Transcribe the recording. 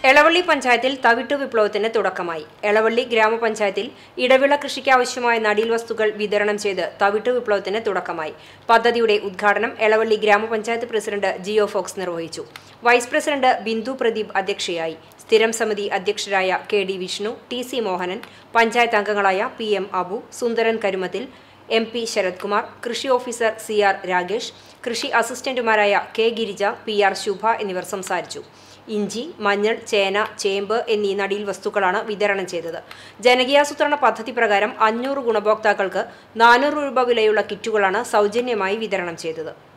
എളവള്ളി പഞ്ചായത്തിൽ തവിട്ടു വിപ്ലവത്തിന് തുടക്കമായി എളവള്ളി ഗ്രാമപഞ്ചായത്തിൽ ഇടവിള കൃഷിക്ക് ആവശ്യമായ നടീൽ വസ്തുക്കൾ വിതരണം ചെയ്ത് തവിട്ടു വിപ്ലവത്തിന് തുടക്കമായി പദ്ധതിയുടെ ഉദ്ഘാടനം എളവള്ളി ഗ്രാമപഞ്ചായത്ത് പ്രസിഡന്റ് ജിയോ ഫോക്സ് നിർവഹിച്ചു വൈസ് പ്രസിഡന്റ് ബിന്ദു പ്രദീപ് അധ്യക്ഷയായി സ്ഥിരം സമിതി അധ്യക്ഷരായ K D Vishnu T C Mohanan panchayat അംഗങ്ങളായ P M Abu Sundaran Karumathil M P Sharathkumar കൃഷി ഓഫീസർ സി ആർ രാഗേഷ് കൃഷി അസിസ്റ്റന്റുമാരായ K Girija P R Shubha എന്നിവർ സംസാരിച്ചു ഇഞ്ചി മഞ്ഞൾ ചേന ചേമ്പ് എന്നീ നടീൽ വസ്തുക്കളാണ് വിതരണം ചെയ്തത് ജനകീയാസൂത്രണ പദ്ധതി പ്രകാരം അഞ്ഞൂറ് ഗുണഭോക്താക്കൾക്ക് നാനൂറ് രൂപ വിലയുള്ള കിറ്റുകളാണ് സൗജന്യമായി വിതരണം ചെയ്തത്